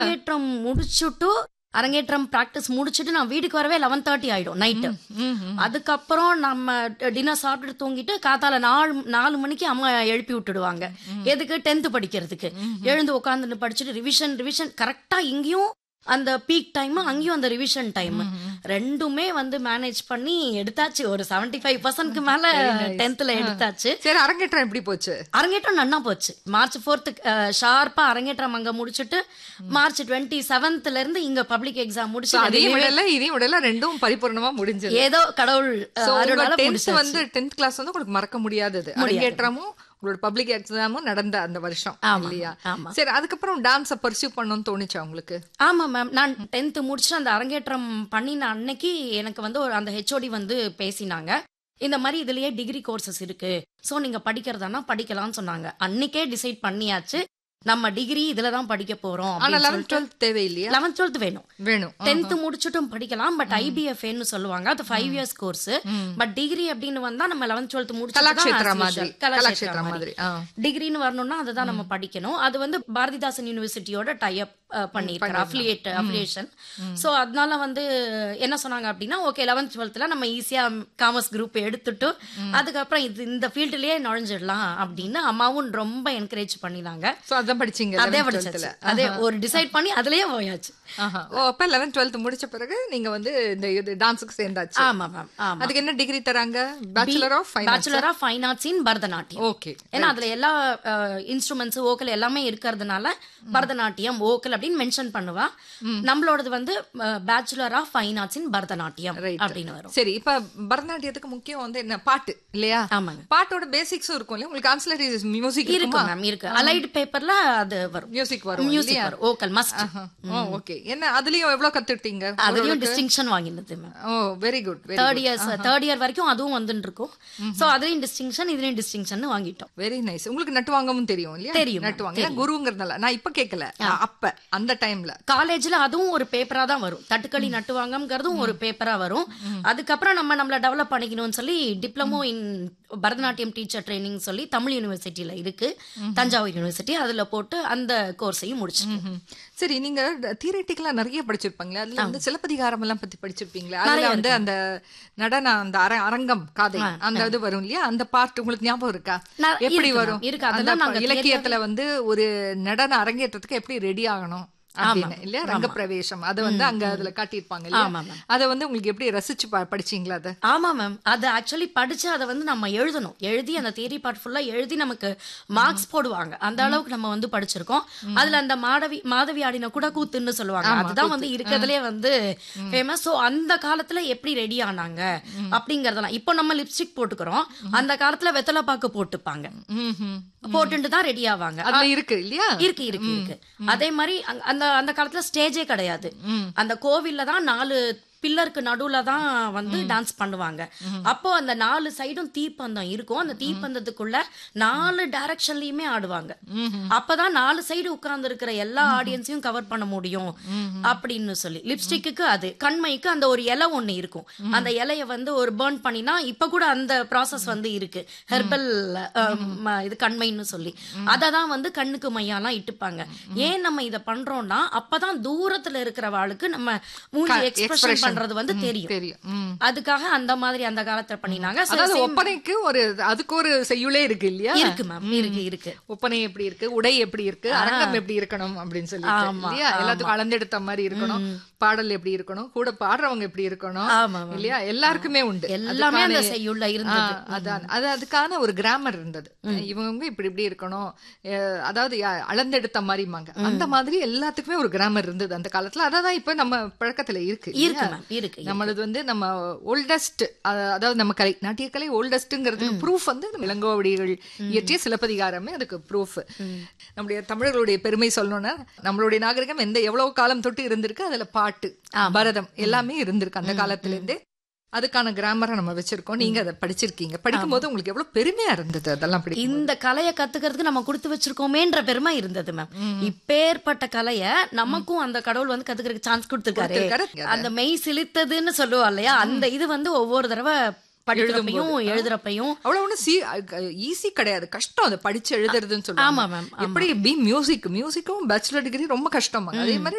அரங்கேற்றம் முடிச்சுட்டு அரங்கேற்றம் பிராக்டிஸ் முடிச்சுட்டு நான் வீட்டுக்கு வரவே லெவன் தேர்ட்டி ஆயிடும் நைட்டு அதுக்கப்புறம் நம்ம டின்னர் சாப்பிட்டு தூங்கிட்டு காத்தால நாலு நாலு மணிக்கு அம்மா எழுப்பி விட்டுடுவாங்க எதுக்கு டென்த் படிக்கிறதுக்கு எழுந்து உட்காந்துட்டு படிச்சுட்டு ரிவிஷன் ரிவிஷன் கரெக்டா இங்கேயும் அந்த பீக் டைம் அங்கேயும் அந்த ரிவிஷன் டைம் ரெண்டுமே வந்து மேனேஜ் பண்ணி எடுத்தாச்சு ஒரு 75% ஃபைவ் பர்சன்ட்க்கு மேல டென்த்ல எடுத்தாச்சு சரி அரங்கேற்றம் எப்படி போச்சு அரங்கேற்றம் நன்னா போச்சு மார்ச் ஃபோர்த்து ஷார்ப்பா அரங்கேற்றம் அங்க முடிச்சுட்டு மார்ச் டுவெண்ட்டி செவன்த்ல இருந்து இங்க பப்ளிக் எக்ஸாம் So, முடிச்சு அதையும் விடல இதையும் விடல ரெண்டும் பரிபூர்ணமா முடிஞ்சது ஏதோ கடவுள் அஹ், So, உங்க அருளால 10th முடிச்சாச்சு. வந்து டென்த் கிளாஸ் வந்து உங்களுக்கு மறக்க முடியாதது அரங்கேற்றமும் உங்களோட பப்ளிக் எக்ஸாமும் நடந்த அந்த வருஷம் ஆமா, இல்லையா ஆமா. சரி அதுக்கப்புறம் டான்ஸ பர்சியூ பண்ணணும்னு தோணுச்சா உங்களுக்கு ஆமா மேம் நான் டென்த் முடிச்சு அந்த அரங்கேற்றம் பண்ணின அன்னைக்கு எனக்கு வந்து ஒரு அந்த ஹெச்ஓடி வந்து பேசினாங்க இந்த மாதிரி இதுலயே டிகிரி கோர்சஸ் இருக்கு சோ நீங்க படிக்கிறதானா படிக்கலாம்னு சொன்னாங்க அன்னைக்கே டிசைட் பண்ணியாச்சு நம்ம டிகிரி இதுல தான் படிக்க போறோம் ஆனா லெவன்த் டுவெல்த் தேவை இல்லையா லெவன்த் டுவெல்த் வேணும் வேணும் டென்த் முடிச்சுட்டும் படிக்கலாம் பட் ஐபிஎஃப்னு சொல்லுவாங்க அது five years course but degree அப்படின்னு வந்தா நம்ம லெவன்த் டுவெல்த் கலாக்ஷேத்ரா முடிச்சு மாதிரி கலாக்ஷேத்ரா மாதிரி ஆ. டிகிரின்னு வரணும்னா அதுதான் நம்ம படிக்கணும் அது வந்து பாரதிதாசன் யூனிவர்சிட்டியோட டைப் பண்ணிருக்காரு அஃபிலியேட் அஃபிலியேஷன் சோ அதனால வந்து என்ன சொன்னாங்க அப்படின்னா ஓகே லெவன்த் டுவெல்த்ல நம்ம ஈஸியா காமர்ஸ் குரூப் எடுத்துட்டு அதுக்கப்புறம் இது இந்த ஃபீல்டுலயே நுழைஞ்சிடலாம் அப்படின்னு அம்மாவும் ரொம்ப என்கரேஜ் பண்ணினாங்க சோ அதான் படிச்சீங்க அதே 11th படிச்சாச்சு 12th அதே ஒரு டிசைட் பண்ணி அதுலயே போயாச்சு ஆஹா. ஓ அப்ப லெவன்த் டுவெல்த் முடிச்ச பிறகு நீங்க வந்து இந்த இது டான்ஸுக்கு சேர்ந்தாச்சு ஆமா மேம் ஆமா அதுக்கு என்ன டிகிரி தராங்க bachelor of fine bachelor of fine arts in Bharatanatyam okay ஏன்னா அதுல எல்லா இன்ஸ்ட்ருமெண்ட்ஸ் ஓக்கல் எல்லாமே இருக்கிறதுனால பரதநாட்டியம் ஓக்கல் அப்படின்னு மென்ஷன் பண்ணுவா நம்மளோடது வந்து bachelor of fine arts in Bharatanatyam அப்படின்னு வரும் சரி இப்ப பரதநாட்டியத்துக்கு முக்கியம் வந்து என்ன பாட்டு இல்லையா ஆமாங்க பாட்டோட பேசிக்ஸும் இருக்கும் இல்லையா உங்களுக்கு ஆன்சிலரி மியூசிக் இருக்கு இருக்குமா மேம் இருக்கு அலைடு பேப்பர்ல அது வரும் மியூசிக் வரும் மியூசிக் வரும் ஓக்கல் மஸ்ட் ஓகே என்ன அதுலயும் எவ்வளவு கத்துட்டீங்க அதுலயும் டிஸ்டிங்ஷன் வாங்கினது ma'am oh very good very third years third year வரைக்கும் அதுவும் வந்துட்டு இருக்கும் சோ அதுலயும் டிஸ்டிங்ஷன் இதுலயும் டிஸ்டிங்ஷன் வாங்கிட்டோம் வெரி நைஸ் உங்களுக்கு நட்டுவாங்கவும் தெரியும் இல்லையா தெரியும், நட்டுவாங்க ஏன்னா குருங்கிறதுனால நான் இப்ப கேட்கல அப்ப அந்த டைம்ல காலேஜ்ல அதுவும் ஒரு பேப்பரா தான் வரும் தட்டுக்களி நட்டுவாங்கங்கிறதும் ஒரு பேப்பரா வரும் அதுக்கப்புறம் நம்ம நம்மள டெவலப் பண்ணிக்கணும்னு சொல்லி diploma in Bharatanatyam teacher training சொல்லி தமிழ் யூனிவர்சிட்டியில இருக்கு தஞ்சாவூர் யூனிவர்சிட்டி அதுல போட்டு அந்த கோர்ஸையும் முடிச்சு சரி நீங்க தியரட்டிக்கலா நிறைய படிச்சிருப்பாங்களே அதுல வந்து சிலப்பதிகாரம் எல்லாம் பத்தி படிச்சிருப்பீங்களே அதுல வந்து அந்த நடன அந்த அர- அரங்கம் காதை அந்த இது வரும் இல்லையா அந்த பார்ட் உங்களுக்கு ஞாபகம் இருக்கா நான் எப்படி இருக்கு வரும் ma'am, இருக்கு. அந்த அதெல்லாம் நாங்க இலக்கியத்துல வந்து ஒரு நடன அரங்கேற்றத்துக்கு எப்படி ரெடி ஆகணும் அப்படின்னு இல்லையா ரங்க பிரவேசம் அதை வந்து அங்க அதுல காட்டியிருப்பாங்க ஆமா, இல்லையா அதை வந்து உங்களுக்கு எப்படி ரசிச்சு ப- படிச்சீங்களா அதை ஆமா மேம் அது ஆக்சுவலி படிச்சு அதை வந்து நம்ம எழுதணும் எழுதி அந்த தியரி பார்ட் ஃபுல்லா எழுதி நமக்கு மார்க்ஸ் போடுவாங்க அந்த அளவுக்கு நம்ம வந்து படிச்சிருக்கோம் அதுல அந்த மாடவி மாதவி ஆடின கூட கூத்துன்னு சொல்லுவாங்க அதுதான் வந்து இருக்கிறதுலே வந்து ஃபேமஸ் சோ அந்த காலத்துல எப்படி ரெடி ஆனாங்க அப்படிங்கறதெல்லாம் இப்போ நம்ம லிப்ஸ்டிக் போட்டுக்கிறோம் அந்த காலத்துல வெத்தலை பாக்கு போட்டுப்பாங்க போட்டுட்டு தான் ரெடி ஆவாங்க அதுல இருக்கு இல்லையா இருக்கு இருக்கு இருக்கு அதே மாதிரி அங்க- அந்த அந்த காலத்துல ஸ்டேஜே கிடையாது அந்த கோவில்ல தான் நாலு பில்லருக்கு நடுவுல தான் வந்து டான்ஸ் பண்ணுவாங்க அப்போ அந்த நாலு சைடும் தீப்பந்தம் இருக்கும் அந்த தீப்பந்தத்துக்குள்ள நாலு டைரக்ஷன்லயுமே ஆடுவாங்க அப்பதான் நாலு சைடு உட்கார்ந்து இருக்கிற எல்லா ஆடியன்ஸையும் கவர் பண்ண முடியும் அப்படின்னு சொல்லி லிப்ஸ்டிக்கு அது கண்மைக்கு அந்த ஒரு இலை ஒண்ணு இருக்கும் அந்த இலைய வந்து ஒரு பேர்ன் பண்ணினா இப்ப கூட அந்த ப்ராசஸ் வந்து இருக்கு ஹெர்பல் இது கண்மைன்னு சொல்லி அதை தான் வந்து கண்ணுக்கு மையாலாம் இட்டுப்பாங்க ஏன் நம்ம இத பண்றோம்னா அப்பதான் தூரத்துல இருக்கிறவாளுக்கு நம்ம மூஞ்சி எக்ஸ்பிரஷன் பண்றது வந்து தெரியும் தெரியும் ம். அதுக்காக அந்த மாதிரி அந்த காலத்துல பண்ணினாங்க So, அதாவது same- ஒப்பனைக்கு ஒரு அதுக்கு ஒரு செய்யுளே இருக்கு இல்லையா இருக்கு மேம் இருக்கு இருக்கு ஒப்பனை எப்படி இருக்கு உடை எப்படி இருக்கு அரங்கம் எப்படி இருக்கணும் அப்படின்னு சொல்லி இல்லையா எல்லாத்துக்கும் அளந்தெடுத்த மாதிரி இருக்கணும் பாடல் எப்படி இருக்கணும் கூட பாடுறவங்க எப்படி இருக்கணும் ஆமா, ஆமா. இல்லையா எல்லாருக்குமே உண்டு எல்லாமே அந்த அதுக்கான- செய்யுள்ள ஆ, இருந்தது அதான் அது அதுக்கான ஒரு கிராமர் இருந்தது இவங்க இப்படி இப்படி இருக்கணும் அஹ், அதாவது யா- அளந்தெடுத்த மாதிரிமாங்க அந்த மாதிரி எல்லாத்துக்குமே ஒரு கிராமர் இருந்தது அந்த காலத்துல அததான் இப்ப நம்ம பழக்கத்துல இருக்கு இருக்கு இல்லையா? மேம் இருக்கு நம்மளது வந்து நம்ம ஓல்டஸ்ட் அதாவது நம்ம கலை நாட்டியக்கலை ஓல்டஸ்ட்ங்கிறதுக்கு ப்ரூஃப் வந்து நம்ம இளங்கோவடிகள் இயற்றிய சிலப்பதிகாரமே அதுக்கு ப்ரூஃப் நம்முடைய தமிழர்களுடைய பெருமை சொல்லணும்னா நம்மளுடைய நாகரிகம் எந்த எவ்வளவு காலம் தொட்டு இருந்திருக்கு அதுல பாட்டு பரதம் எல்லாமே இருந்திருக்கு அந்த காலத்துல இருந்தே அதுக்கான கிராமரை நம்ம வச்சிருக்கோம் நீங்க அதை படிச்சிருக்கீங்க படிக்கும்போது உங்களுக்கு எவ்வளவு பெருமையா இருந்தது அதெல்லாம் படி இந்த கலையை கத்துக்கிறதுக்கு நம்ம கொடுத்து வச்சிருக்கோமேன்ற பெருமை இருந்தது மேம் இப்பேற்பட்ட கலைய நமக்கும் அந்த கடவுள் வந்து கத்துக்கிறதுக்கு சான்ஸ் கொடுத்துருக்காரு கொடுத்திருக்காரு. அந்த மெய் சிலித்ததுன்னு சொல்லுவா இல்லையா அந்த இது வந்து ஒவ்வொரு தடவை படிக்கிறப்பையும் எழுதுறப்பையும் அவ்வளவு ஒன்றும் சி ஈஸி கிடையாது கஷ்டம் அதை படிச்சு எழுதுறதுன்னு சொல்லுவாங்க ஆமா மேம் எப்படி பி மியூசிக் மியூசிக்கும் பேச்சுலர் டிகிரி ரொம்ப கஷ்டம் அதே மாதிரி